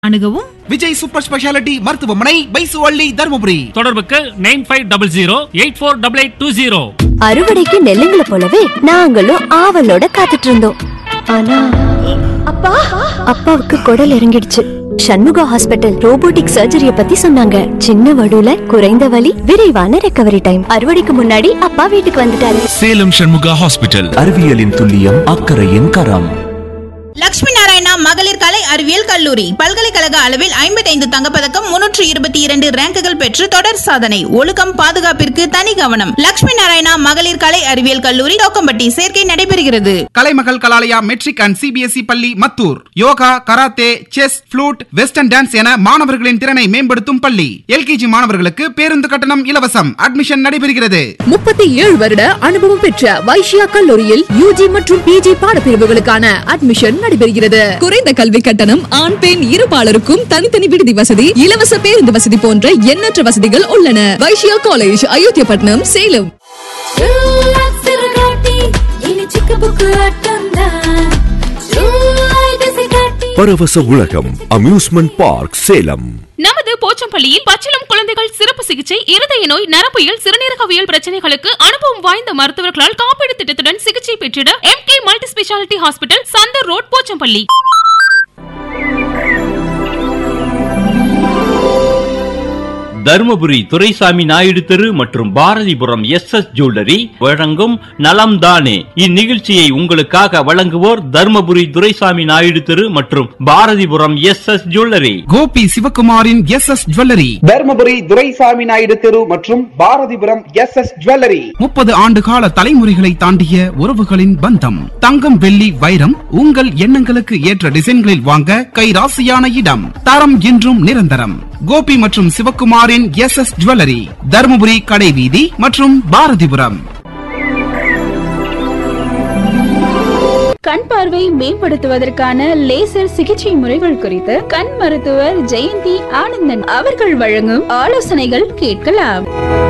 அணுகவும் Vijay super speciality மருத்துவமனை பைசுவள்ளி தருமபுரி தொடர்புக்கு nine five double zero eight four double eight two zero அறுவடைக்கு நெல்லுங்களை போலவே நாங்களும் ஆவலோட காத்துட்டு இருந்தோம் ஆனா அப்பா அப்பாவுக்கு குடல் இறங்கிடுச்சு சண்முகா ஹாஸ்பிட்டல் ரோபோட்டிக் சர்ஜரிய பத்தி சொன்னாங்க சின்ன வடுல குறைந்த வலி விரைவான ரெக்கவரி டைம் அறுவடைக்கு முன்னாடி அப்பா வீட்டுக்கு வந்துட்டாரு சேலம் சண்முகா ஹாஸ்பிட்டல் அறிவியலின் துல்லியம் அக்கறையின் கரம் லட்சுமி நாராயணா மகளிர் கலை அறிவியல் கல்லூரி பல்கலைக்கழக அளவில் ஐம்பத்தைந்து தங்கப்பதக்கம் முன்னூற்று இருபத்தி இரண்டு ரேங்குகள் பெற்று தொடர் சாதனை ஒழுக்கம் பாதுகாப்பிற்கு தனி கவனம் லட்சுமி நாராயணா மகளிர் கலை அறிவியல் கல்லூரி தோக்கம்பட்டி சேர்க்கை நடைபெறுகிறது Kalaimagal Kalalaya matric and CBSE பள்ளி Mathur yoga karate chess flute western dance என மாணவர்களின் திறனை மேம்படுத்தும் பள்ளி எல்கேஜி மாணவர்களுக்கு பேருந்து கட்டணம் இலவசம் அட்மிஷன் நடைபெறுகிறது முப்பத்தி ஏழு வருட அனுபவம் பெற்ற வைஷ்யா கல்லூரியில் யூஜி மற்றும் பிஜி பாடப்பிரிவுகளுக்கான அட்மிஷன் நடைபெறுகிறது குறைந்த கல்வி கட்டணம் ஆண் பெண் இருபாலருக்கும் தனித்தனி விடுதி வசதி இலவச பேருந்து வசதி போன்ற எண்ணற்ற வசதிகள் உள்ளன வைஷ்யா காலேஜ் அயோத்தியப்பட்டினம் சேலம் பரவச உலகம் அம்யூஸ்மெண்ட் பார்க் சேலம் நமது போச்சம்பள்ளியில் பச்சிளம் குழந்தைகள் சிறப்பு சிகிச்சை இருதய நோய் நரம்பியல் சிறுநீரகவியல் பிரச்சனைகளுக்கு அனுபவம் வாய்ந்த மருத்துவர்களால் காப்பீடு திட்டத்துடன் சிகிச்சை பெற்றிட M K multi speciality hospital Chandar road Pochampalli Dharmapuri Duraisamy Naidu தெரு மற்றும் பாரதிபுரம் எஸ் எஸ் ஜுவல்லரி வழங்கும் நலம் தானே இந்நிகழ்ச்சியை உங்களுக்காக வழங்குவோர் தருமபுரி துரைசாமி நாயுடு தெரு மற்றும் Bharathipuram S S jewellery Gopi சிவகுமாரின் S S jewellery Dharmapuri Duraisamy Naidu தெரு மற்றும் பாரதிபுரம் எஸ் எஸ் ஜுவல்லரி முப்பது ஆண்டு கால தலைமுறைகளை தாண்டிய உறவுகளின் பந்தம் தங்கம் வெள்ளி வைரம் உங்கள் எண்ணங்களுக்கு ஏற்ற டிசைன்களில் வாங்க கைராசியான இடம் தரம் என்றும் நிரந்தரம் கோபி மற்றும் சிவகுமாரின் எஸ் எஸ் ஜுவல்லரி தருமபுரி கடைவீதி மற்றும் பாரதிபுரம் கண் பார்வை மேம்படுத்துவதற்கான லேசர் சிகிச்சை முறைகள் குறித்து கண் மருத்துவர் ஜெயந்தி ஆனந்தன் அவர்கள் வழங்கும் ஆலோசனைகள் கேட்கலாம்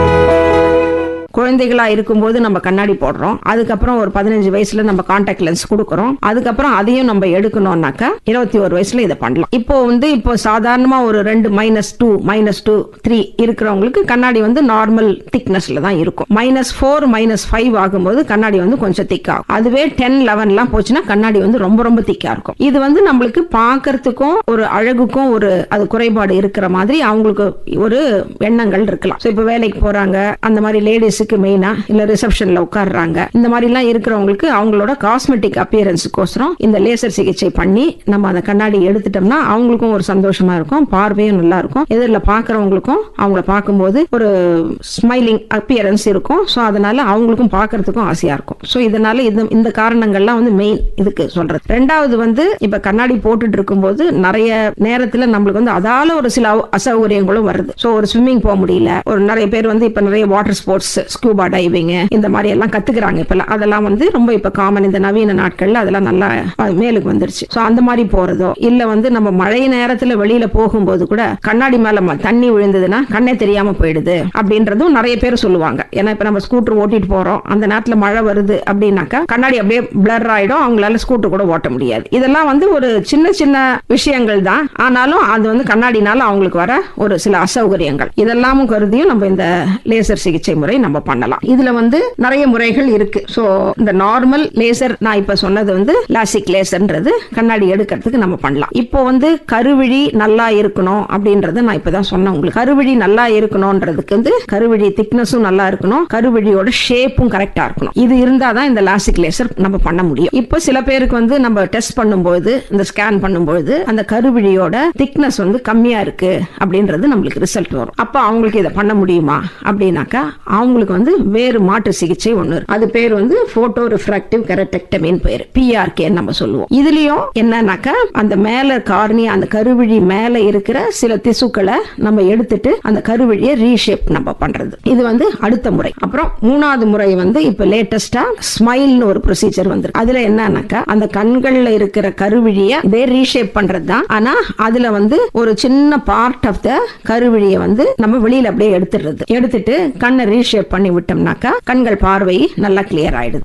குழந்தைகளா இருக்கும்போது நம்ம கண்ணாடி போடுறோம் அதுக்கப்புறம் ஒரு பதினஞ்சு வயசுல நம்ம கான்டாக்ட் லென்ஸ் கொடுக்குறோம் அதுக்கப்புறம் அதையும் நம்ம எடுக்கணும்னாக்கா இருபத்தி ஒரு வயசுல இதை பண்ணலாம் இப்போ வந்து இப்போ சாதாரணமா ஒரு ரெண்டு minus two minus two three இருக்கிறவங்களுக்கு கண்ணாடி வந்து நார்மல் திக்னஸ்ல தான் இருக்கும் மைனஸ் ஃபோர் மைனஸ் ஃபைவ் ஆகும்போது கண்ணாடி வந்து கொஞ்சம் திக் ஆகும் அதுவே டென் லெவன்லாம் போச்சுன்னா கண்ணாடி வந்து ரொம்ப ரொம்ப திக்கா இருக்கும் இது வந்து நம்மளுக்கு பார்க்கறதுக்கும் ஒரு அழகுக்கும் ஒரு அது குறைபாடு இருக்கிற மாதிரி அவங்களுக்கு ஒரு எண்ணங்கள் இருக்கலாம் ஸோ இப்போ வேலைக்கு போறாங்க அந்த மாதிரி லேடிஸுக்கு மெயினா இல்ல ரிசப்ஷன்ல உட்கார்றாங்க இந்த மாதிரி எல்லாம் இருக்கிறவங்களுக்கு அவங்களோட காஸ்மெட்டிக் அப்பியரன்ஸுக்கோசரம் இந்த லேசர் சிகிச்சை பண்ணி நம்ம அந்த கண்ணாடி எடுத்துட்டோம்னா அவங்களுக்கும் ஒரு சந்தோஷமா இருக்கும் பார்வையும் நல்லா இருக்கும் எதிரில் பார்க்கறவங்களுக்கும் அவங்கள பார்க்கும்போது ஒரு ஸ்மைலிங் அப்பியரன்ஸ் இருக்கும் ஸோ அதனால அவங்களுக்கும் பார்க்கறதுக்கும் ஆசையா இருக்கும் ஸோ இதனால இது இந்த காரணங்கள்லாம் வந்து மெயின் இதுக்கு சொல்றது ரெண்டாவது வந்து இப்ப கண்ணாடி போட்டுட்டு இருக்கும்போது நிறைய நேரத்துல நம்மளுக்கு வந்து அதால ஒரு சில அவ- அசௌகரியங்களும் வருது ஸோ ஒரு ஸ்விம்மிங் போக முடியல ஒரு நிறைய பேர் வந்து இப்ப நிறைய வாட்டர் ஸ்போர்ட்ஸ் ஸ்கூபா டைவிங் இந்த மாதிரி எல்லாம் கத்துக்கிறாங்க இப்பெல்லாம் அதெல்லாம் வந்து ரொம்ப இப்ப காமன் இந்த நவீன நாட்கள்ல அதெல்லாம் நல்லா அஹ், மேலுக்கு வந்துருச்சு ஸோ அந்த மாதிரி போறதோ இல்ல வந்து நம்ம மழை நேரத்துல வெளியில போகும்போது கூட கண்ணாடி மேல ம- தண்ணி விழுந்ததுன்னா கண்ணே தெரியாம போயிடுது அப்படின்றதும் நிறைய பேர் சொல்லுவாங்க ஏன்னா இப்ப நம்ம ஸ்கூட்டர் ஓட்டிட்டு போறோம் அந்த நேரத்துல மழை வருது அப்படின்னாக்கா கண்ணாடி அப்படியே பிளர் ஆயிடும் அவங்களால ஸ்கூட்டர் கூட ஓட்ட முடியாது இதெல்லாம் வந்து ஒரு சின்ன சின்ன விஷயங்கள் தான் ஆனாலும் அது வந்து கண்ணாடினால அவங்களுக்கு வர ஒரு சில அசௌகரியங்கள் இதெல்லாமும் கருதியும் நம்ம இந்த லேசர் சிகிச்சை முறை நம்ம பண்ணலாம் இதுல வந்து நிறைய முறைகள் இருக்கு சோ இந்த நார்மல் லேசர் நான் இப்ப சொன்னது வந்து லாசிக் லேசர்ன்றது கண்ணாடி எடுக்கிறதுக்கு நம்ம பண்ணலாம் இப்போ வந்து கருவிழி நல்லா இருக்கணும் அப்படின்றத நான் இப்பதான் சொன்னேன் உங்களுக்கு கருவிழி நல்லா இருக்கணும்ன்றதுக்கு வந்து கருவிழி திக்னஸும் நல்லா இருக்கணும் கருவிழியோட ஷேப்பும் கரெக்டா இருக்கணும் இது இருந்தாதான் இந்த லாசிக் லேசர் நம்ம பண்ண முடியும் இப்போ சில பேருக்கு வந்து நம்ம டெஸ்ட் பண்ணும்போது இந்த ஸ்கேன் பண்ணும்போது அந்த கருவிழியோட திக்னஸ் வந்து கம்மியா இருக்கு அப்படின்றது நம்மளுக்கு ரிசல்ட் வரும் அப்ப அவங்களுக்கு இதை பண்ண முடியுமா அப்படின்னாக்கா அவங்களுக்கு வந்து வேறு மாற்று சிகிச்சை ஒண்ணு இருக்கு அது பேர் வந்து போட்டோ ரிஃப்ராக்டிவ் கெரட்டெக்டமின்னு பேர் பிஆர்கே நம்ம சொல்லுவோம் இதுலயும் என்னன்னாக்கா அந்த மேல கார்னி அந்த கருவிழி மேல இருக்கிற சில திசுக்களை நம்ம எடுத்துட்டு அந்த கருவிழியை ரீஷேப் நம்ம பண்றது இது வந்து அடுத்த முறை அப்புறம் மூணாவது முறை வந்து இப்ப லேட்டஸ்டா ஸ்மைல்னு ஒரு ப்ரொசீஜர் வந்து அதுல என்னன்னாக்கா அந்த கண்கள்ல இருக்கிற கருவிழிய இதே ரீஷேப் பண்றது தான் ஆனா அதுல வந்து ஒரு சின்ன பார்ட் ஆஃப் த கருவிழிய வந்து நம்ம வெளியில அப்படியே எடுத்துடுறது எடுத்துட்டு கண்ணை ரீஷேப் பண்ணி விட்டோம்னாக்கா கண்கள் பார்வை நல்லா கிளியர் ஆயிடுது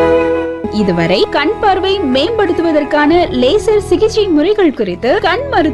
இதுவரை கண் பார்வை மேம்படுத்துவதற்கான லேசர் சிகிச்சை முறைகள் குறித்து கண் மருத்துவ